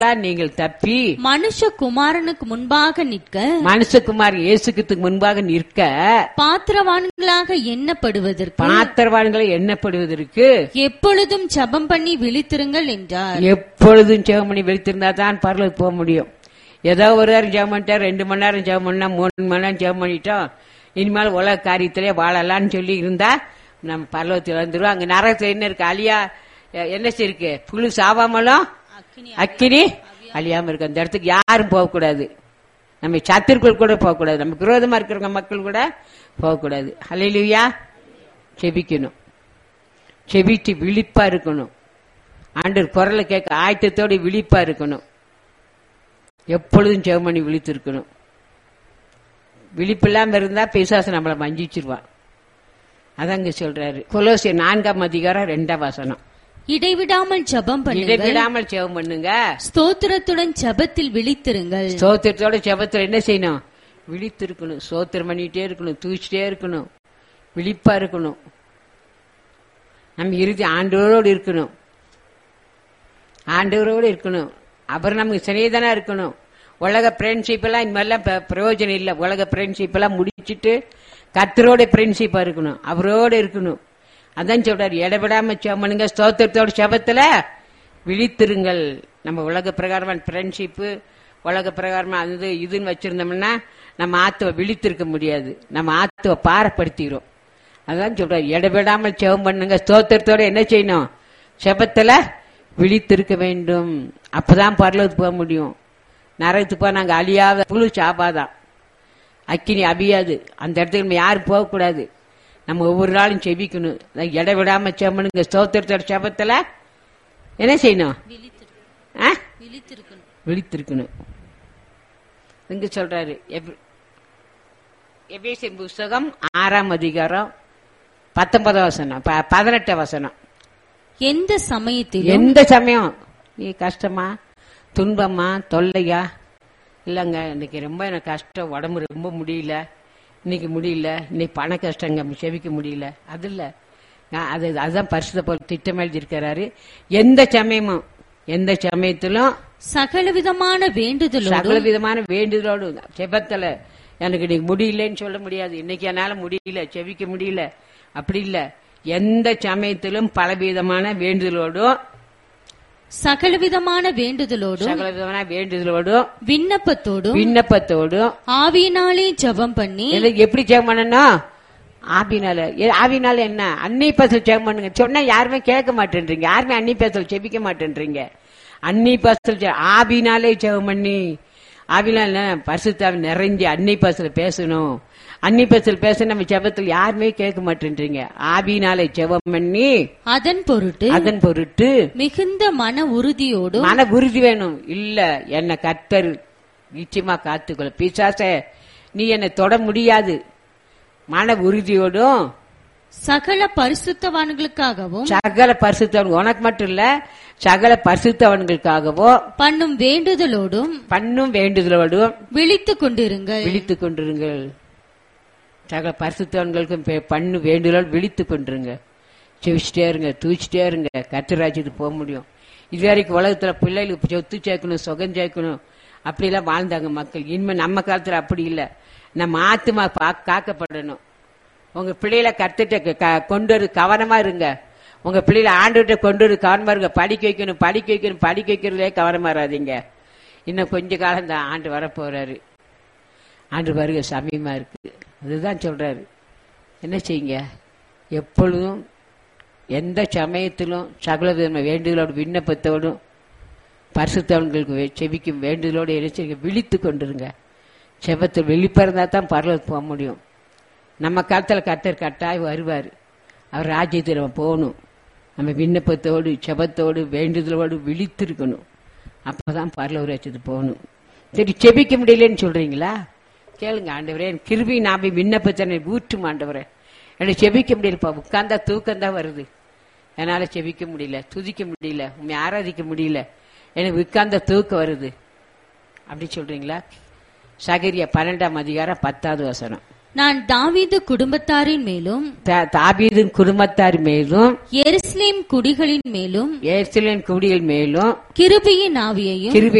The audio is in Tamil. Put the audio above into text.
எல்லாம் நீங்கள் தப்பி மனுஷகுமாரனுக்கு முன்பாக நிற்க மனுஷகுமார் இயேசுக்கு முன்பாக நிற்க பாத்திரவான்களாக எண்ணப்படுவதற்கு பாத்திரவான்களை எண்ணப்படுவதற்கு எப்பொழுதும் ஜெபம் பண்ணி விழித்திருங்கள் என்றார் எப்பொழுதும் ஜெபம் பண்ணி வெளித்திருந்தா தான் பரலோக்கு போக முடியும் ஏதோ ஒரு நேரம் ஜெபம் பண்ணிட்டா ரெண்டு மணி நேரம் ஜெபம் பண்ணா மூணு மணி நேரம் ஜெபம் பண்ணிட்டோம் இனிமேல் உலக காரியத்திலே வாழலாம்னு சொல்லி இருந்தா நம்ம பரலோகத்தில் வந்துருவோம் அங்க நரகத்துல என்ன இருக்கு அழியா எ- என்ன இருக்கு புழு சாவாமலும் அக்கினி அழியாம இருக்கு அந்த இடத்துக்கு யாரும் போகக்கூடாது நம்ம சத்திற்குள் கூட போகக்கூடாது நமக்கு விரோதமா இருக்கிறவங்க மக்கள் கூட போகக்கூடாது ஹalleluya செபிக்கணும் செபிச்சு விழிப்பா இருக்கணும் ஆண்டவர் குரலை கேட்க ஆயத்தத்தோட விழிப்பா இருக்கணும் எப்பொழுதும் ஜெபம் பண்ணி விழித்திருக்கணும் விழிப்பில்லாம இருந்தா பிசாசு நம்மளை மஞ்சிச்சிருவான் அதாங்க சொல்றாரு கொலோசிய நான்காம் அதிகாரம் ரெண்டாம் வசனம் இடைவிடாமல் ஜெபம் பண்ணுங்கள் இடைவிடாமல் ஜெபம் பண்ணுங்க ஸ்தோத்திரத்துடன் ஜெபத்தில் விழித்திருங்கள் ஸ்தோத்திரத்தோட ஜெபத்துல என்ன செய்யணும் விழித்திருக்கணும் ஸ்தோத்திரம் பண்ணிட்டே இருக்கணும் தூச்சிட்டே இருக்கணும் விழிப்பா இருக்கணும் நம்ம இறுதி ஆண்டவரோடு இருக்கணும் ஆண்டவரோடு இருக்கணும் அப்புறம் நமக்கு சிநேகிதனா இருக்கணும் உலக ஃப்ரெண்ட்ஷிப் எல்லாம் இந்த மாதிரிலாம் ப- பிரயோஜனம் இல்லை உலக ஃப்ரெண்ட்ஷிப் எல்லாம் முடிச்சிட்டு கத்தரோட ஃப்ரெண்ட்ஷிப்பா இருக்கணும் அவரோட இருக்கணும் அதான் சொல்றாரு இடவிடாம சமனுங்க ஸ்தோத்திரத்தோட சபத்துல விழித்திருங்கள் நம்ம உலக பிரகாரமான ஃப்ரெண்ட்ஷிப்பு உலக பிரகாரமா அது இதுன்னு வச்சிருந்தோம்னா நம்ம ஆத்துவ விழித்திருக்க முடியாது நம்ம ஆத்துவ பாரப்படுத்திக்கிறோம் அதான் சொல்றாரு இடவிடாமல் செவம் பண்ணுங்க ஸ்தோத்திரத்தோட என்ன செய்யணும் செபத்துல விழித்திருக்க வேண்டும் அப்பதான் பரலோகத்துக்கு போக முடியும் நரகத்துக்கு போக நாங்க அழியாத புழு சாப்பாதான் அக்கினி அபியாது அந்த இடத்துக்கு நம்ம யாரும் போகக்கூடாது நம்ம ஒவ்வொரு நாளும் செபிக்கணும் அதான் இடைவிடாம செம்மனுங்க ஸ்தோத்திரத்தோட செபத்துல என்ன செய்யணும் ஆ? விழித்திருக்கணும் இங்க சொல்றாரு எப்- எபேசியர் புஸ்தகம் ஆறாம் அதிகாரம் பத்தொன்பதாம் வசனம் ப- பதினெட்டாம் வசனம் எந்த சமயத்திலும் எந்த சமயம் நீ கஷ்டமா துன்பமா தொல்லையா இல்லைங்க இன்னைக்கு ரொம்ப எனக்கு கஷ்டம் உடம்பு ரொம்ப முடியல இன்னைக்கு முடியல இன்னைக்கு பண கஷ்டங்க செவிக்க முடியல அது இல்ல நான் அது அதுதான் பரிசுத்த போல் திட்டம் எழுதியிருக்கிறாரு எந்த சமயமும் எந்த சமயத்திலும் சகலவிதமான வேண்டுதலோடும் சகல விதமான வேண்டுதலோடு செபத்துல எனக்கு இன்னைக்கு முடியலன்னு சொல்ல முடியாது இன்னைக்கு என்னால முடியல செவிக்க முடியல அப்படி இல்ல எந்த சமயத்திலும் பலவிதமான வேண்டுதலோடும் சகலவிதமான வேண்டுதலோடும் சகல விதமான வேண்டுதலோடும் விண்ணப்பத்தோடும் விண்ணப்பத்தோடும் ஆவியினாலே ஜெபம் பண்ணி எது- எப்படி ஜெபம் பண்ணணும் ஆவினால எ- ஆவினால என்ன அன்னி பேசல் ஜெபம் பண்ணுங்க சொன்னா யாருமே கேட்க மாட்டேன்றீங்க யாருமே அன்னி பேசல் ஜெபிக்க மாட்டேன்றீங்க அன்னி பேசல் ஜெ- ஆவினாலே ஜெபம் பண்ணி ஆவினால பரிசுத்தாவி நிறைஞ்சு அன்னி பேசல் பேசணும் அன்னி பேசல் பேச நம்ம ஜெபத்தில் யாருமே கேட்க மாட்டேன்றீங்க ஆவினாலே ஜெபம் பண்ணி அதன் பொருட்டு அதன் பொருட்டு மிகுந்த மன உறுதியோடும் மன உறுதி வேணும் இல்ல என்ன கத்தர் நிச்சயமா காத்துக்கொள்ள பிசாசே நீ என்னை தொட முடியாது மன உறுதியோடும் சகல பரிசுத்தவான்களுக்காகவும் சகல பரிசுத்தவன் உனக்கு மட்டும் இல்ல சகல பரிசுத்தவன்களுக்காகவோ பண்ணும் வேண்டுதலோடும் பண்ணும் வேண்டுதலோடும் விழித்துக் கொண்டிருங்கள் விழித்துக் கொண்டிருங்கள் சகல பரிசுத்தவன்களுக்கும் பே- பண்ணு வேண்டுதலோடு விழித்துக் கொண்டிருங்க செவிச்சிட்டே இருங்க தூச்சிட்டே இருங்க கத்திராஜ்யத்துக்கு போக முடியும் இது வரைக்கும் உலகத்துல பிள்ளைகளுக்கு சொத்து சேர்க்கணும் சுகம் சேர்க்கணும் அப்படிலாம் வாழ்ந்தாங்க மக்கள் இனிமே நம்ம காலத்துல அப்படி இல்ல நம்ம ஆத்துமா பா- காக்கப்படணும் உங்க பிள்ளைகளை கத்துட்டு க- கொண்டு வரு கவனமா இருங்க உங்க பிள்ளைகளை ஆண்டுகிட்ட கொண்டு வரு கவனமா இருங்க படிக்க வைக்கணும் படிக்க வைக்கணும் படிக்க வைக்கிறதுலே கவனமா இராதீங்க இன்னும் கொஞ்ச காலம் தான் ஆண்டு வரப்போறாரு ஆண்டு வருக சமயமா இருக்கு அதுதான் சொல்றாரு என்ன செய்யுங்க எப்பொழுதும் எந்த சமயத்திலும் சகல விதமான வேண்டுதலோடு விண்ணப்பத்தோடும் பரிசுத்தவன்களுக்கு வே- செபிக்கும் வேண்டுதலோடு என்ன செய்யுங்க விழித்து கொண்டிருங்க செபத்தில் வெளிப்பிறந்தா தான் பரலோகத்துக்கு போக முடியும் நம்ம காலத்தில் கத்தர் கட்டாய் வருவார் அவர் ராஜ்யத்தில் நம்ம போகணும் நம்ம விண்ணப்பத்தோடு செபத்தோடு வேண்டுதலோடு விழித்திருக்கணும் அப்பதான் பரலோக ராஜ்யத்துக்கு போகணும் சரி செபிக்க முடியலன்னு சொல்றீங்களா கேளுங்க ஆண்டவரே என் கிருபி நாபி விண்ணப்பத்தனை ஊற்றும் ஆண்டவரே எனக்கு செபிக்க முடியலப்பா உட்கார்ந்தா தூக்கம் தான் வருது என்னால செபிக்க முடியல துதிக்க முடியல உண்மை ஆராதிக்க முடியல எனக்கு உட்கார்ந்த தூக்கம் வருது அப்படி சொல்றீங்களா சகரியா பன்னெண்டாம் அதிகாரம் பத்தாவது வசனம் நான் தாவீது குடும்பத்தாரின் மேலும் தா- தாவீதின் குடும்பத்தார் மேலும் எருசலேம் குடிகளின் மேலும் ஏர்சிலின் குடிகள் மேலும் கிருபையின் ஆவியையும் கிருபை